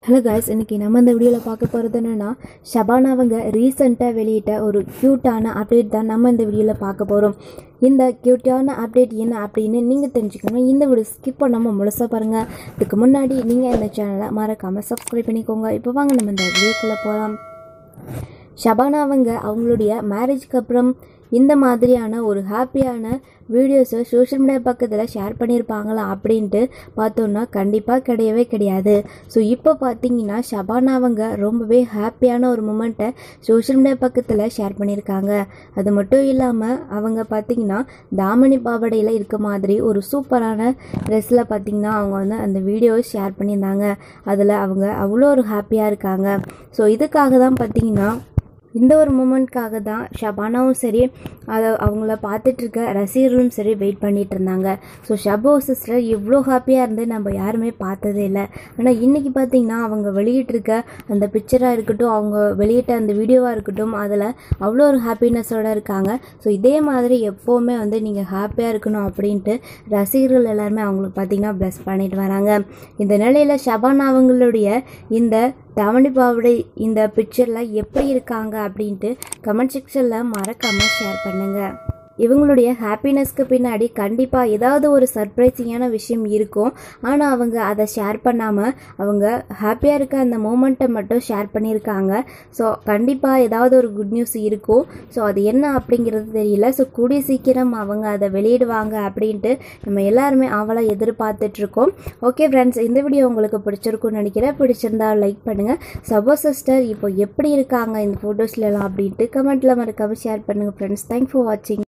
hello guys இன்றைக்கி நம்ம இந்த வீடியோவில் பார்க்க போகிறது என்னென்னா ஷபானா அவங்க ரீசெண்டாக வெளியிட்ட ஒரு க்யூட்டான அப்டேட் தான் நம்ம இந்த வீடியோவில் பார்க்க போகிறோம் இந்த க்யூட்டான அப்டேட் என்ன அப்படின்னு நீங்கள் தெரிஞ்சுக்கணும் இந்த வீடியோ ஸ்கிப் பண்ணாமல் முழுசாக பாருங்கள் இதுக்கு முன்னாடி நீங்கள் இந்த சேனலை மறக்காமல் சப்ஸ்கிரைப் பண்ணிக்கோங்க இப்போ வாங்க நம்ம இந்த வீடியோக்குள்ளே போகலாம் ஷபானா அவங்க அவங்களுடைய மேரேஜ்க்கு அப்புறம் இந்த மாதிரியான ஒரு ஹாப்பியான வீடியோஸை சோஷியல் மீடியா பக்கத்தில் ஷேர் பண்ணியிருப்பாங்களா அப்படின்ட்டு பார்த்தோன்னா கண்டிப்பாக கிடையவே கிடையாது ஸோ இப்போ பார்த்தீங்கன்னா ஷபானா அவங்க ரொம்பவே ஹாப்பியான ஒரு மூமெண்ட்டை சோஷியல் மீடியா பக்கத்தில் ஷேர் பண்ணியிருக்காங்க அது மட்டும் இல்லாமல் அவங்க பார்த்தீங்கன்னா தாமணி பாவடையில் இருக்க மாதிரி ஒரு சூப்பரான ட்ரெஸ்ஸில் பார்த்தீங்கன்னா அவங்க வந்து அந்த வீடியோவை ஷேர் பண்ணியிருந்தாங்க அதில் அவங்க அவ்வளோ ஒரு ஹாப்பியாக இருக்காங்க ஸோ இதுக்காக தான் பார்த்தீங்கன்னா இந்த ஒரு மூமெண்ட்காக தான் ஷபானாவும் சரி அதை அவங்கள பார்த்துட்டு இருக்க ரசிகர்களும் சரி வெயிட் பண்ணிட்டு இருந்தாங்க ஸோ ஷபோ சிஸ்டர் இவ்வளோ ஹாப்பியாக இருந்து நம்ம யாருமே பார்த்ததே இல்லை ஆனால் இன்றைக்கி பார்த்தீங்கன்னா அவங்க வெளியிட்டிருக்க அந்த பிக்சராக இருக்கட்டும் அவங்க வெளியிட்ட அந்த வீடியோவாக இருக்கட்டும் அதில் அவ்வளோ ஒரு ஹாப்பினஸோடு இருக்காங்க ஸோ இதே மாதிரி எப்போவுமே வந்து நீங்கள் ஹாப்பியாக இருக்கணும் அப்படின்ட்டு ரசிகர்கள் எல்லாருமே அவங்களுக்கு பார்த்தீங்கன்னா ப்ளஸ் பண்ணிட்டு வராங்க இந்த நிலையில் ஷபானா அவங்களுடைய இந்த தாவணி பாவடை இந்த பிக்சரில் எப்படி இருக்காங்க அப்படின்ட்டு கமெண்ட் செக்ஷனில் மறக்காமல் ஷேர் பண்ணுங்கள் இவங்களுடைய ஹாப்பினஸ்க்கு பின்னாடி கண்டிப்பாக ஏதாவது ஒரு சர்ப்ரைசிங்கான விஷயம் இருக்கும் ஆனால் அவங்க அதை ஷேர் பண்ணாமல் அவங்க ஹாப்பியாக இருக்க அந்த மூமெண்ட்டை மட்டும் ஷேர் பண்ணியிருக்காங்க ஸோ கண்டிப்பாக ஏதாவது ஒரு குட் நியூஸ் இருக்கும் ஸோ அது என்ன அப்படிங்கிறது தெரியல ஸோ கூடிய சீக்கிரம் அவங்க அதை வெளியிடுவாங்க அப்படின்ட்டு நம்ம எல்லாருமே அவளாக எதிர்பார்த்துட்ருக்கோம் ஓகே ஃப்ரெண்ட்ஸ் இந்த வீடியோ உங்களுக்கு பிடிச்சிருக்கும்னு நினைக்கிறேன் பிடிச்சிருந்தா லைக் பண்ணுங்கள் சபோ சிஸ்டர் இப்போ எப்படி இருக்காங்க இந்த ஃபோட்டோஸ்லாம் அப்படின்ட்டு கமெண்ட்டில் மறக்காமல் ஷேர் பண்ணுங்கள் ஃப்ரெண்ட்ஸ் தேங்க்ஸ் ஃபார் வாட்சிங்